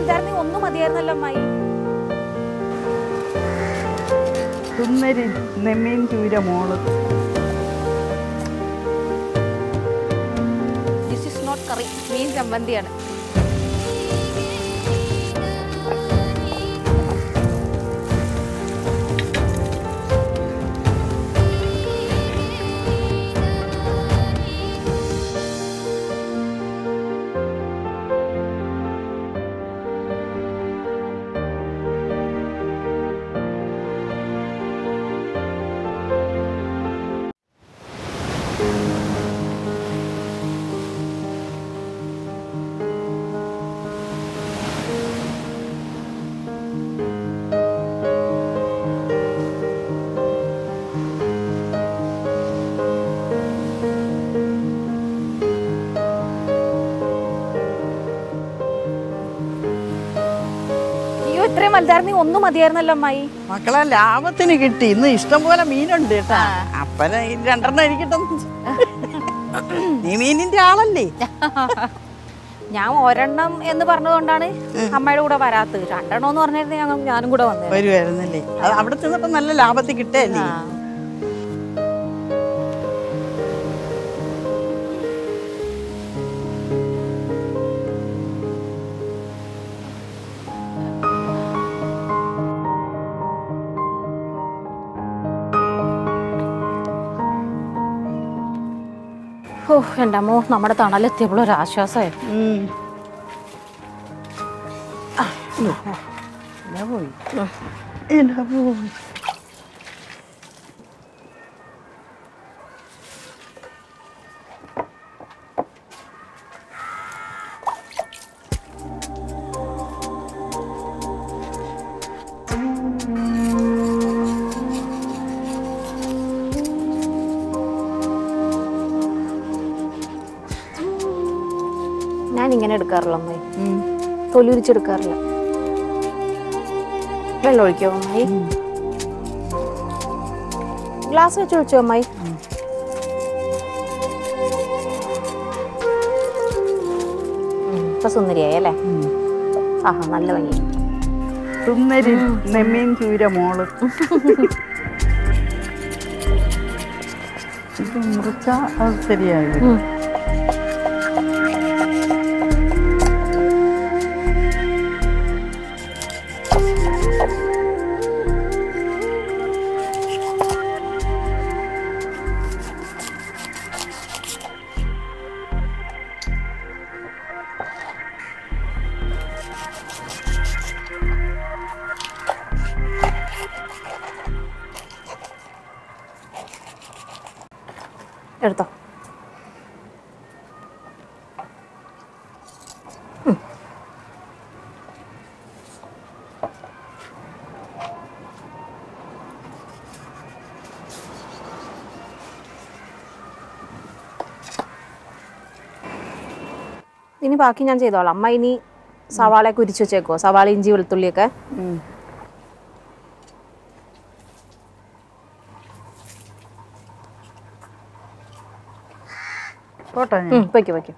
വലുതായിരുന്നെങ്കിൽ ഒന്നും മതിയായിരുന്നല്ലോ അമ്മായി സുന്ദരി നെമ്മീൻ ചൂര മോള് ദിസ് ഇസ് നോട്ട് കറി മീൻ ചമ്മന്തിയാണ് അയ്യോ ഇത്രയും വലുതായിരുന്നെങ്കിൽ ഒന്നും മതിയായിരുന്നല്ലോ അമ്മായി മക്കളെ ലാഭത്തിന് കിട്ടി ഇന്ന് ഇഷ്ടംപോലെ മീനുണ്ട് കേട്ടാ അപ്പനെ ഈ രണ്ടെണ്ണം ഇരിക്കട്ടെ നീ മീനിന്റെ ആളല്ലേ ഞാൻ ഒരെണ്ണം എന്ന് പറഞ്ഞതുകൊണ്ടാണ് അമ്മയുടെ കൂടെ വരാത്തത് രണ്ടെണ്ണം എന്ന് പറഞ്ഞിരുന്നെങ്കിൽ ഞങ്ങൾ ഞാനും കൂടെ വന്നത് വരുമായിരുന്നല്ലേ അത് അവിടെ ചെന്നപ്പോ നല്ല ലാഭത്തിൽ കിട്ടല്ലേ ഓ എൻ്റെ അമ്മോ നമ്മുടെ തണലെത്തിയപ്പോൾ ഒരു ആശ്വാസമായി ഉം. ഇതാ പോയി ഇതാ പോയി ഞാൻ ഇങ്ങനെ എടുക്കാറില്ല അമ്മായി ഉം. തൊലി ഉരിച്ചെടുക്കാറില്ല വെള്ളം ഒഴിക്കോ അമ്മായി ഗ്ലാസ് വെച്ച് ഒഴിച്ചോ അമ്മായി ഉം, ഇപ്പൊ സുന്ദരിയായി അല്ലേ ഉം. ആഹാ നല്ല ഭംഗി സുന്ദരി നെമ്മീൻ ചൂര മോള് ഇത് മുറിച്ചാ അത് ശരിയായി വരും. ഉം. എടുത്തോ ഇനി ബാക്കി ഞാൻ ചെയ്തോളാം അമ്മ ഇനി സവാളയൊക്കെ ഉരിച്ചു വെച്ചേക്കോ സവാള ഇഞ്ചി വെളുത്തുള്ളിയൊക്കെ ഉം. പോട്ടെ ഞാൻ ഉം, വെക്കോ വെക്കോ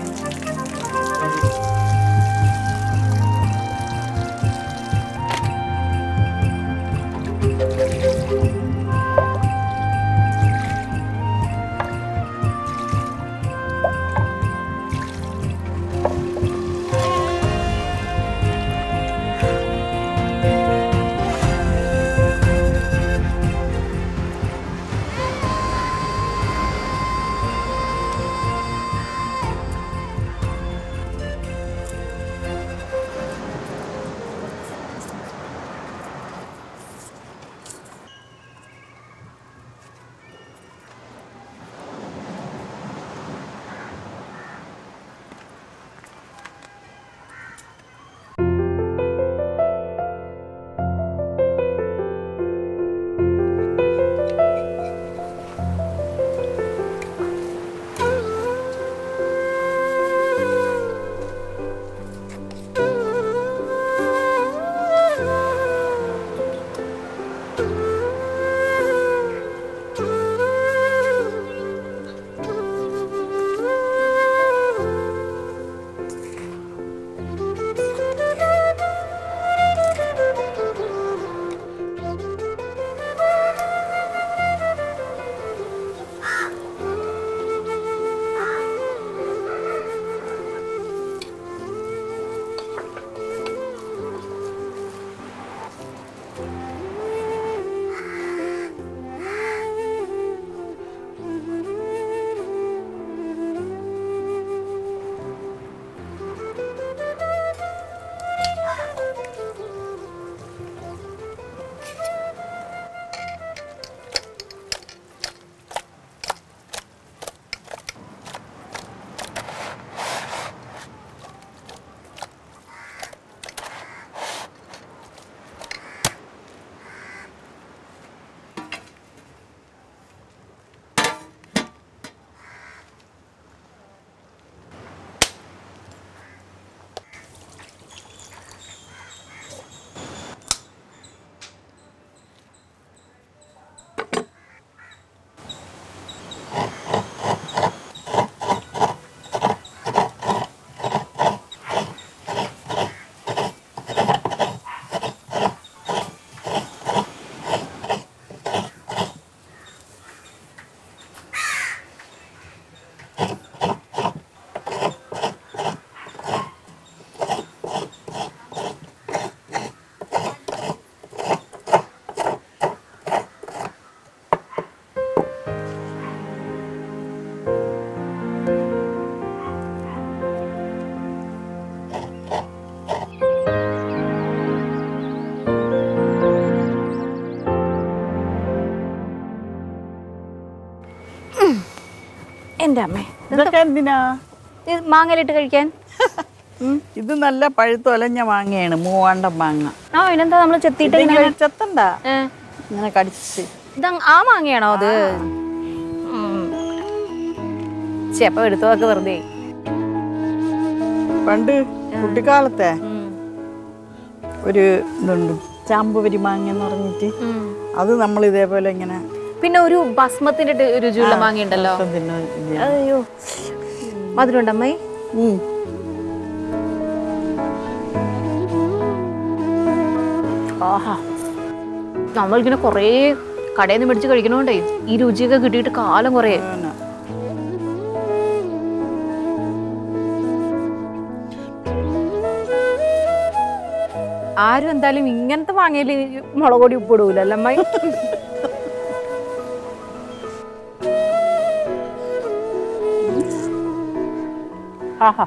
എൻ്റെ അമ്മേ ഇതൊക്കെ എന്തിനാ ഇത് മാങ്ങയിലിട്ട് കഴിക്കാൻ ഇത് നല്ല പഴുത്തൊലഞ്ഞ മാങ്ങയാണ് മൂവാണ്ടം മാങ്ങ ആ ഇതിനെന്താ നമ്മൾ ചെത്തിയിട്ട് ഇങ്ങനെ ഇതിങ്ങനെ ചെത്തണ്ട ഏ, ഇങ്ങനെ കടിച്ച് ഇത് ആ മാങ്ങയാണോ അത് ചെപ്പ എടുത്തതൊക്കെ വെറുതെ പണ്ട് കുട്ടിക്കാലത്തെ ഉം. ഒരു ഇതുണ്ട് ചാമ്പുവരി മാങ്ങ എന്ന് പറഞ്ഞിട്ട് ഉം. അത് നമ്മൾ ഇതേപോലെ ഇങ്ങനെ പിന്നെ ഒരു ഭസ്മത്തിന്റെ ടെ- രുചിയുള്ള മാങ്ങ ഉണ്ടല്ലോ രസം തിന്നു ഇത്. അയ്യോ മധുരമുണ്ട് അമ്മായി ഉം. ആഹാ നമ്മളിങ്ങനെ കുറേ കടയിൽ നിന്ന് മേടിച്ച് കഴിക്കണോണ്ടേ ഈ രുചിയൊക്കെ കിട്ടിയിട്ട് കാലം കുറേ അങ്ങനെ. ആരും എന്തായാലും ഇങ്ങനത്തെ മാങ്ങയില് മുളക് പൊടി ഉപ്പിടൂല അല്ലേ അമ്മായി ആഹാ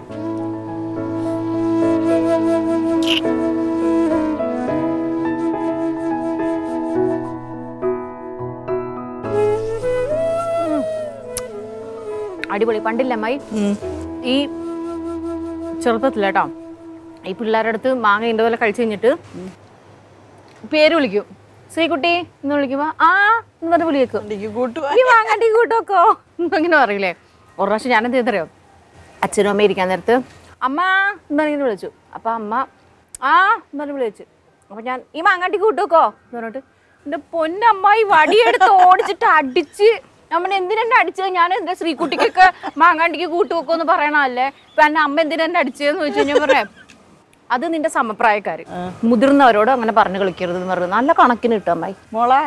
ഉം. അടിപൊളി പണ്ടില്ല അമ്മായി ഉം. ഈ ചെറുപ്പത്തിലേട്ടോ ഈ പിള്ളേരുടെ അടുത്ത് മാങ്ങ ഇതുപോലെ കഴിച്ചു കഴിഞ്ഞിട്ട് പേര് വിളിക്കും ശ്രീകുട്ടി എന്ന് വിളിക്കുമ്പോ ആ എന്ന് പറഞ്ഞ് വിളി വെക്കും എനിക്ക് കൂട്ടുവാ ഈ മാങ്ങാട്ടി കൂട്ടോക്കോ അങ്ങനെ പറയില്ലേ ഒരു പ്രാവശ്യം ഞാൻ എന്ത് ചെയ്തറിയോ അച്ഛനും അമ്മ ഇരിക്കാൻ നേരത്ത് അമ്മ എന്ന് പറഞ്ഞിങ്ങനെ വിളിച്ചു അപ്പൊ അമ്മ ആ എന്ന് പറഞ്ഞ് വിളിച്ചു അപ്പൊ ഞാൻ ഈ മാങ്ങാട്ടി കൂട്ടോക്കോ എന്ന് പറഞ്ഞിട്ട് എന്റെ പൊന്നമ്മായി വടിയെടുത്ത് ഓടിച്ചിട്ട് അടിച്ച് ഞാൻ പറഞ്ഞു എന്തിനെന്നെ അടിച്ചത് ഞാൻ എന്റെ ശ്രീകുട്ടിക്കൊക്കെ മാങ്ങാണ്ടിക്ക് കൂട്ടുവെക്കുമെന്ന് പറയണല്ലേ ഇപ്പൊ എന്നെ അമ്മ എന്തിനെന്നെ അടിച്ചതെന്ന് ചോദിച്ചു കഴിഞ്ഞാൽ പറഞ്ഞേ അത് നിന്റെ സമപ്രായക്കാര് മുതിർന്നവരോട് അങ്ങനെ പറഞ്ഞു കളിക്കരുത് എന്ന് പറഞ്ഞു നല്ല കണക്കിന് കിട്ടും അമ്മായി മോളെ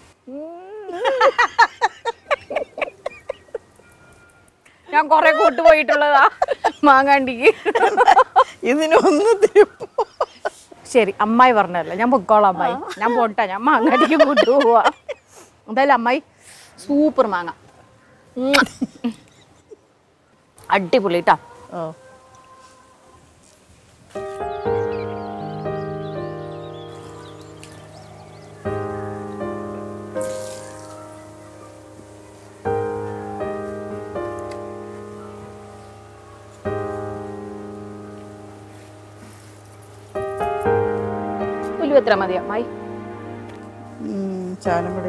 ഞാൻ കൊറേ കൂട്ടുപോയിട്ടുള്ളതാ മാങ്ങാണ്ടിക്ക് ഇതിനൊന്ന് തരുമോ ശരി അമ്മായി പറഞ്ഞല്ല ഞാൻ പൊക്കോളാം അമ്മായി ഞാൻ പോട്ടെ ഞാൻ മാങ്ങാണ്ടിക്ക് കൂട്ടുപോവാ എന്തായാലും അമ്മായി സൂപ്പർ മാങ്ങ ഉം. അടിപൊളി ട്ടാ ഓ പുല്ലു എത്ര മതി അമ്മായി ഉം, ശകലം കൂടെ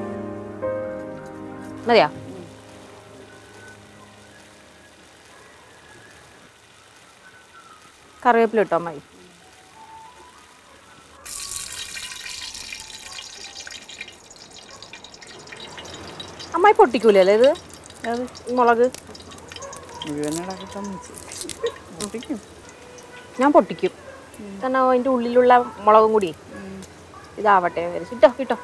മതിയാ കറിവേപ്പില ഇട്ടോ അമ്മായി അമ്മായി പൊട്ടിക്കൂലേ ഇത് അത് മുളക് മുഴുവനടക്കം പൊട്ടിക്കും ഞാൻ പൊട്ടിക്കും കാരണം അതിൻ്റെ ഉള്ളിലുള്ള മുളകും കൂടി ഇതാവട്ടെ എന്ന് വിചാരിച്ചു. ഇട്ടോ ഇട്ടോ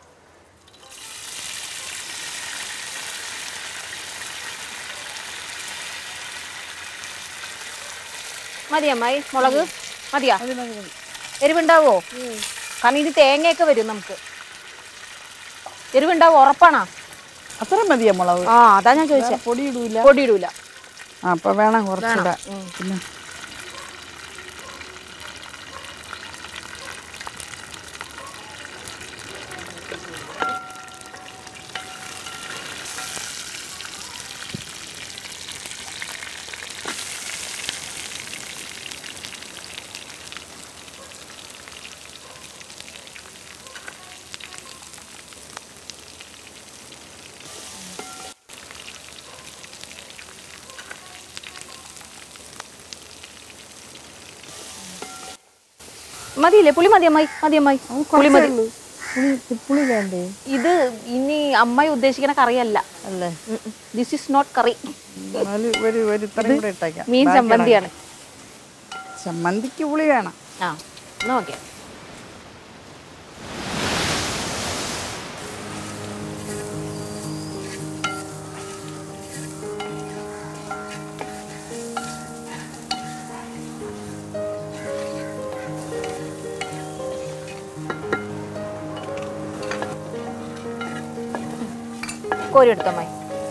മതി അമ്മായി മുളക് മതിയാ മതി മതി മതി എരിവുണ്ടാവോ കാരണം ഇത് തേങ്ങയൊക്കെ വരും നമുക്ക് എരിവുണ്ടാവോ ഉറപ്പാണോ അത്ര മതിയാ മുളക് ആ അതാ ഞാൻ ചോദിച്ചത് പൊടി ഇടൂല പൊടി ഇടൂല ആ അപ്പൊ വേണം കുറച്ചുകൂടെ ഉം. പിന്നെ മതിയില്ലേ പുളി മതി അമ്മായി മതി അമ്മായി പുളി മതി പുളി പുളി വേണ്ടേ ഇത് ഇനി അമ്മായി ഉദ്ദേശിക്കണ കറിയല്ല അല്ലേ ദിസ് ഇസ് നോട്ട് കറി ഒരു ഒരു ഒരു ഇത്രയും കൂടെ ഇട്ടേക്കാം മീൻ ബാക്കി ചമ്മന്തിയാണ് ഇടാം. ചമ്മന്തിക്ക് പുളി വേണം ആ എന്നാ ഓക്കെ കോരി എടുത്തോ അമ്മായി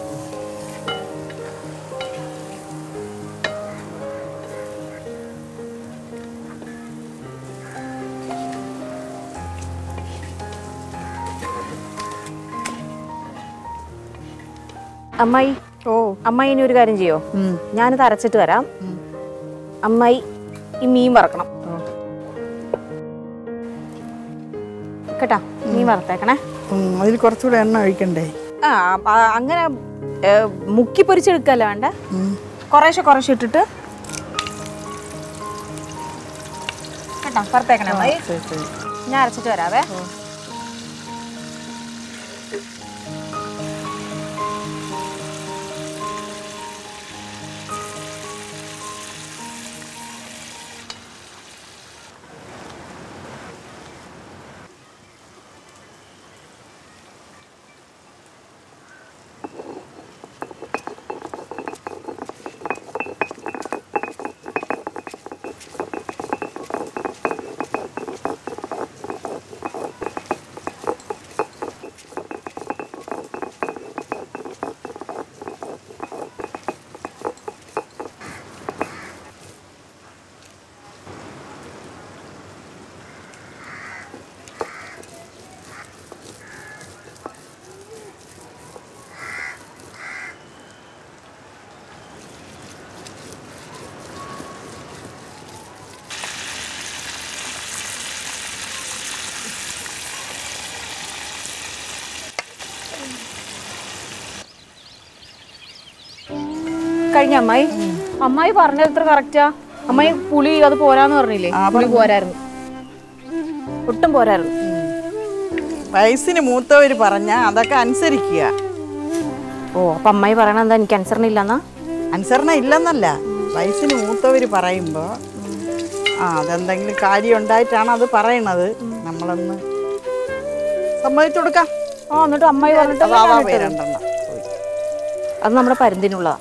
അമ്മായി ഓ അമ്മായി ഇനി ഒരു കാര്യം ചെയ്യോ ഉം. ഞാനിത് അരച്ചിട്ട് വരാം അമ്മായി ഈ മീൻ വറക്കണം ഓ. കേട്ടാ മീൻ വറുത്തേക്കണേ ഉം, അതിൽ കുറച്ചുകൂടെ എണ്ണ ഒഴിക്കണ്ടേ ആ ആ, അങ്ങനെ ഏ, മുക്കി പൊരിച്ചെടുക്കല്ല വേണ്ട ഉം. കുറേശ്ശെ കുറേശ്ശെ ഇട്ടിട്ട് കേട്ടോ വറുത്തേക്കണേ അമ്മായി ശരി ശരി ഞാൻ അരച്ചിട്ട് വരാവേ കഴിഞ്ഞ അമ്മായി അമ്മായി പറഞ്ഞത് എത്ര കറക്റ്റാ അമ്മായി പുളി അത് പോരാന്ന് പറഞ്ഞില്ലേ ആ, പുളി പോരായിരുന്നു ഒട്ടും പോരായിരുന്നു വയസ്സിന് മൂത്തവർ പറഞ്ഞ അതൊക്കെ അനുസരിക്കുക ഓ അപ്പൊ അമ്മായി പറയണ എന്താ എനിക്ക് അനുസരണ ഇല്ലെന്നാ അനുസരണ ഇല്ലെന്നല്ല വയസ്സിന് മൂത്തവർ പറയുമ്പോൾ ആ അതെന്തെങ്കിലും കാര്യം ഉണ്ടായിട്ടാണ് അത് പറയണത് നമ്മളൊന്ന് സമ്മതിച്ചു കൊടുക്കാം ആ എന്നിട്ട് അമ്മായി പറഞ്ഞിട്ട് അതാ അതാ പോയി രണ്ടെണ്ണം പോയി. അത് നമ്മുടെ പരുന്തിനുള്ളതാ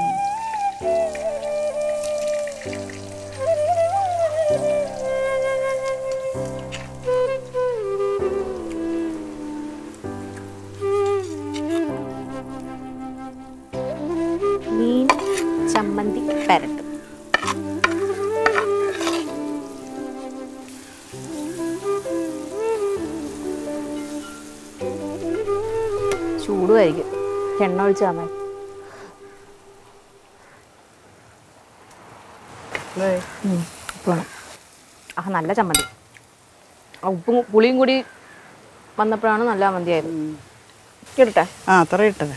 മീൻ ചമ്മന്തി പെരട്ട് ചൂടുമായിരിക്കും എണ്ണ ഒഴിച്ചാൽ മതി ദേ, ഉം, ഉപ്പ് വേണം ആ നല്ല ചമ്മന്തി ആ ഉപ്പും പുളിയും കൂടി വന്നപ്പോഴാണ് നല്ല ചമ്മന്തിയായത് ഇടട്ടെ ആ അത്ര ഇട്ടത്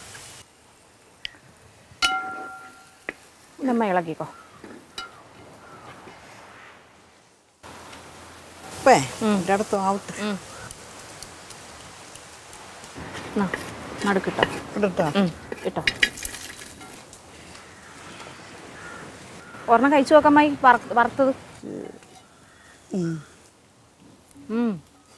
നമ്മ ഇളക്കിക്കോ ഉപ്പേ എൻ്റെ അടുത്ത് ആവട്ടെ എന്നാ, നടുക്കിട്ടോ ഇടട്ടോ ഉം, ഇട്ടോ ഒരെണ്ണം കഴിച്ചു നോക്കാമായി വറുത്തത് ഉം. ഉം.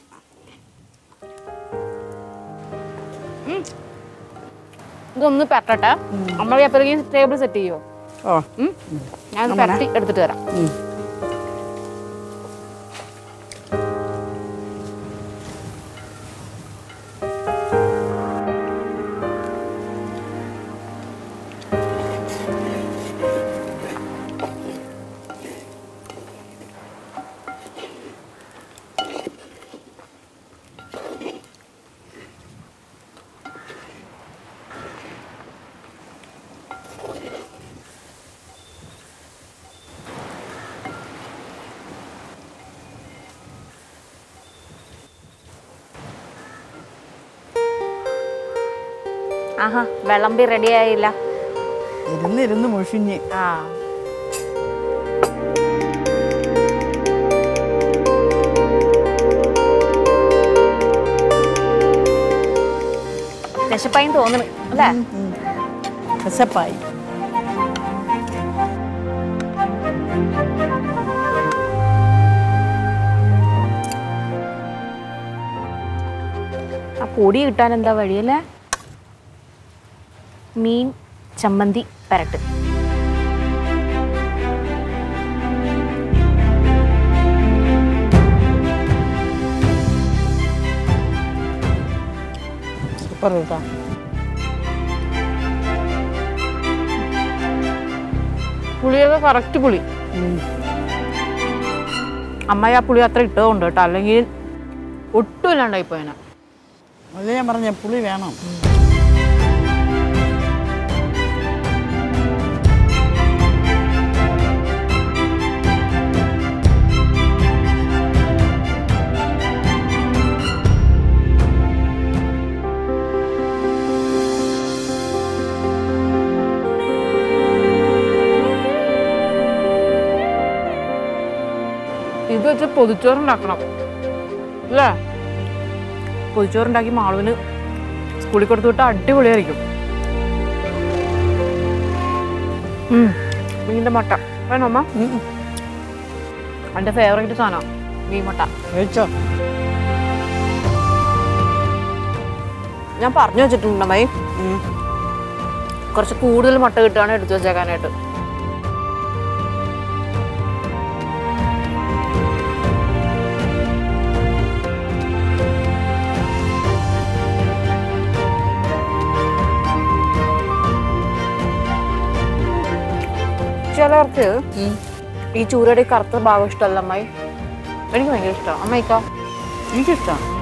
ഉം. ഇതൊന്ന് പെരട്ടെ നമ്മൾ എപ്പോഴെങ്കിലും ടേബിൾ സെറ്റ് ചെയ്യുമോ ഓ ഉം? ഞാൻ പെരട്ടി എടുത്തിട്ട് തരാം ഉം. ആഹാ വിളമ്പി റെഡി ആയില്ല ഇരുന്നിരുന്ന് മുഷിഞ്ഞ് ആ വിശപ്പായി തോന്നുന്നു അല്ലേ വിശപ്പായി ആ പൊടി കിട്ടാൻ എന്താ വഴിയല്ലേ മീൻ ചമ്മന്തി പരട്ട് സൂപ്പർ കേട്ടോ പുളിയൊക്കെ കറക്റ്റ് പുളി അമ്മായി ആ പുളി അത്ര ഇട്ടതുകൊണ്ട് കേട്ടോ അല്ലെങ്കിൽ ഒട്ടും ഇല്ലാണ്ടായി പോയനെ അല്ലേ ഞാൻ പറഞ്ഞ പുളി വേണം ഇത് വെച്ച് പൊതിച്ചോറുണ്ടാക്കണം അല്ലേ പൊതിച്ചോറുണ്ടാക്കി മാളുവിന് സ്കൂളിൽ കൊടുത്തു വിട്ടാൽ അടിപൊളിയായിരിക്കും ഉം. മീനിന്റെ മുട്ട വേണോ അമ്മ എൻ്റെ ഫേവറേറ്റ് സാധനം മീൻ മുട്ട കഴിച്ചോ ഞാൻ പറഞ്ഞു വെച്ചിട്ടുണ്ട് അമ്മായി ഉം. കുറച്ച് കൂടുതൽ മുട്ട കിട്ടുകയാണ് എടുത്തു വെച്ചേക്കാനായിട്ട് ചിലർക്ക് ഈ ചൂരയുടെ ഈ കറുത്ത ഭാഗം ഇഷ്ടമല്ല അമ്മായി എനിക്ക് ഭയങ്കര ഇഷ്ടമാണ് അമ്മയ്ക്കോ എനിക്കിഷ്ടമാണ്